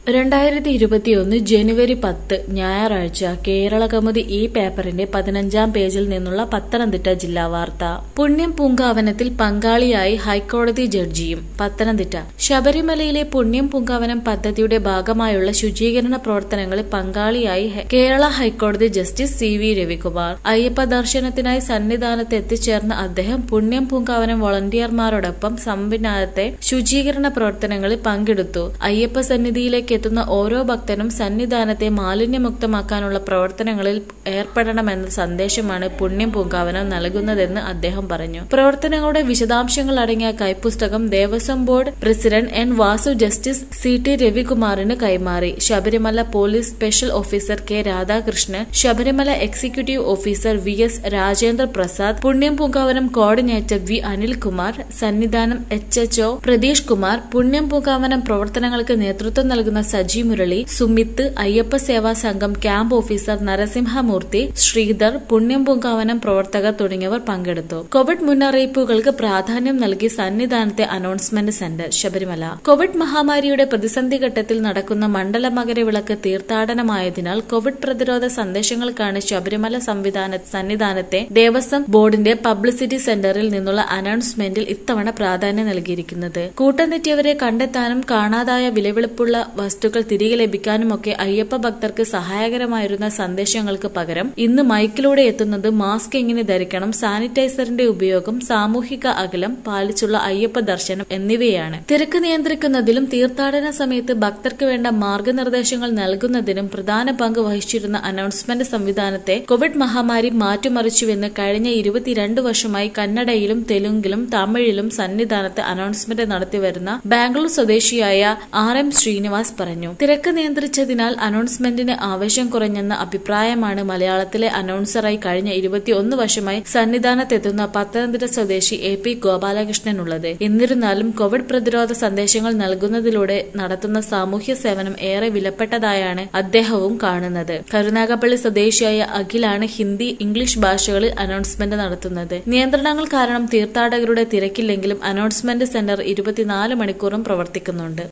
രണ്ടായിരത്തി ഇരുപത്തിയൊന്ന് ജനുവരി പത്ത് ഞായറാഴ്ച കേരള കൗമുദി ഈ പേപ്പറിന്റെ പതിനഞ്ചാം പേജിൽ നിന്നുള്ള പത്തനംതിട്ട ജില്ലാ വാർത്ത പുണ്യം പൂങ്കാവനത്തിൽ പങ്കാളിയായി ഹൈക്കോടതി ജഡ്ജിയും പത്തനംതിട്ട ശബരിമലയിലെ പുണ്യം പൂങ്കാവനം പദ്ധതിയുടെ ഭാഗമായുള്ള ശുചീകരണ പ്രവർത്തനങ്ങളിൽ പങ്കാളിയായി ഹെ- കേരള ഹൈക്കോടതി justice C V Ravikumar Ayyappa ദർശനത്തിനായി സന്നിധാനത്ത് എത്തിച്ചേർന്ന അദ്ദേഹം പുണ്യം പൂങ്കാവനം വോളണ്ടിയർമാരോടൊപ്പം സംവിധാനത്തെ ശുചീകരണ പ്രവർത്തനങ്ങളിൽ പങ്കെടുത്തു അയ്യപ്പ സന്നിധിയിലേക്ക് എത്തുന്ന ഓരോ ഭക്തനും സന്നിധാനത്തെ മാലിന്യമുക്തമാക്കാനുള്ള പ്രവർത്തനങ്ങളിൽ ഏർപ്പെടണമെന്ന സന്ദേശമാണ് പുണ്യം പൂങ്കാവനം നൽകുന്നതെന്ന് അദ്ദേഹം പറഞ്ഞു പ്രവർത്തനങ്ങളുടെ വിശദാംശങ്ങൾ അടങ്ങിയ കൈപ്പുസ്തകം Devaswom board president N Vasu justice C T രവികുമാറിന് കൈമാറി Sabarimala police special officer K Radhakrishnan Sabarimala executive officer V S Rajendra Prasad Punyam Poonkavanam coordinator V Anilkumar Sannidhanam H H O Pratheesh Kumar Punyam Poonkavanam പ്രവർത്തനങ്ങൾക്ക് നേതൃത്വം നൽകുന്ന സജി മുരളി സുമിത്ത് അയ്യപ്പ സേവാ സംഘം ക്യാമ്പ് ഓഫീസർ നരസിംഹമൂർത്തി ശ്രീധർ പുണ്യം പൂങ്കാവനം പ്രവർത്തകർ തുടങ്ങിയവർ പങ്കെടുത്തു കോവിഡ് മുന്നറിയിപ്പുകൾക്ക് പ്രാധാന്യം നൽകി സന്നിധാനത്തെ അനൗൺസ്മെന്റ് സെന്റർ ശബരിമല കോവിഡ് മഹാമാരിയുടെ പ്രതിസന്ധി ഘട്ടത്തിൽ നടക്കുന്ന മണ്ഡല മകരവിളക്ക് തീർത്ഥാടനമായതിനാൽ കോവിഡ് പ്രതിരോധ സന്ദേശങ്ങൾക്കാണ് ശബരിമല സംവിധാന സന്നിധാനത്തെ ദേവസ്വം ബോർഡിന്റെ പബ്ലിസിറ്റി സെന്ററിൽ നിന്നുള്ള അനൗൺസ്മെന്റിൽ ഇത്തവണ പ്രാധാന്യം നൽകിയിരിക്കുന്നത് കൂട്ടം തെറ്റിയവരെ കണ്ടെത്താനും കാണാതായ വിലവെളുപ്പുള്ള വസ്തുക്കൾ തിരികെ ലഭിക്കാനുമൊക്കെ അയ്യപ്പ ഭക്തർക്ക് സഹായകരമായിരുന്ന സന്ദേശങ്ങൾക്ക് പകരം ഇന്ന് മൈക്കിലൂടെ എത്തുന്നത് മാസ്ക് എങ്ങനെ ധരിക്കണം സാനിറ്റൈസറിന്റെ ഉപയോഗം സാമൂഹിക അകലം പാലിച്ചുള്ള അയ്യപ്പ ദർശനം എന്നിവയാണ് തിരക്ക് നിയന്ത്രിക്കുന്നതിലും തീർത്ഥാടന സമയത്ത് ഭക്തർക്ക് വേണ്ട മാർഗനിർദ്ദേശങ്ങൾ നൽകുന്നതിനും പ്രധാന പങ്ക് വഹിച്ചിരുന്ന അനൗൺസ്മെന്റ് സംവിധാനത്തെ കോവിഡ് മഹാമാരി മാറ്റിമറിച്ചുവെന്ന് കഴിഞ്ഞ ഇരുപത്തിരണ്ട് വർഷമായി കന്നഡയിലും തെലുങ്കിലും തമിഴിലും സന്നിധാനത്ത് അനൗൺസ്മെന്റ് നടത്തിവരുന്ന ബാംഗ്ലൂർ സ്വദേശിയായ ആർ എം ശ്രീനിവാസ് പറഞ്ഞു തിരക്ക് നിയന്ത്രിച്ചതിനാൽ അനൗൺസ്മെന്റിന് ആവശ്യം കുറഞ്ഞെന്ന അഭിപ്രായമാണ് മലയാളത്തിലെ അനൗൺസറായി കഴിഞ്ഞ ഇരുപത്തിയൊന്ന് വർഷമായി സന്നിധാനത്തെത്തുന്ന പത്തനംതിട്ട സ്വദേശി എ പി ഗോപാലകൃഷ്ണനുള്ളത് എന്നിരുന്നാലും കോവിഡ് പ്രതിരോധ സന്ദേശങ്ങൾ നൽകുന്നതിലൂടെ നടത്തുന്ന സാമൂഹ്യ സേവനം ഏറെ വിലപ്പെട്ടതായാണ് അദ്ദേഹവും കാണുന്നത് കരുനാഗപ്പള്ളി സ്വദേശിയായ അഖിലാണ് ഹിന്ദി ഇംഗ്ലീഷ് ഭാഷകളിൽ അനൗൺസ്മെന്റ് നടത്തുന്നത് നിയന്ത്രണങ്ങൾ കാരണം തീർത്ഥാടകരുടെ തിരക്കില്ലെങ്കിലും അനൗൺസ്മെന്റ് സെന്റർ ഇരുപത്തിനാല് മണിക്കൂറും പ്രവർത്തിക്കുന്നുണ്ട്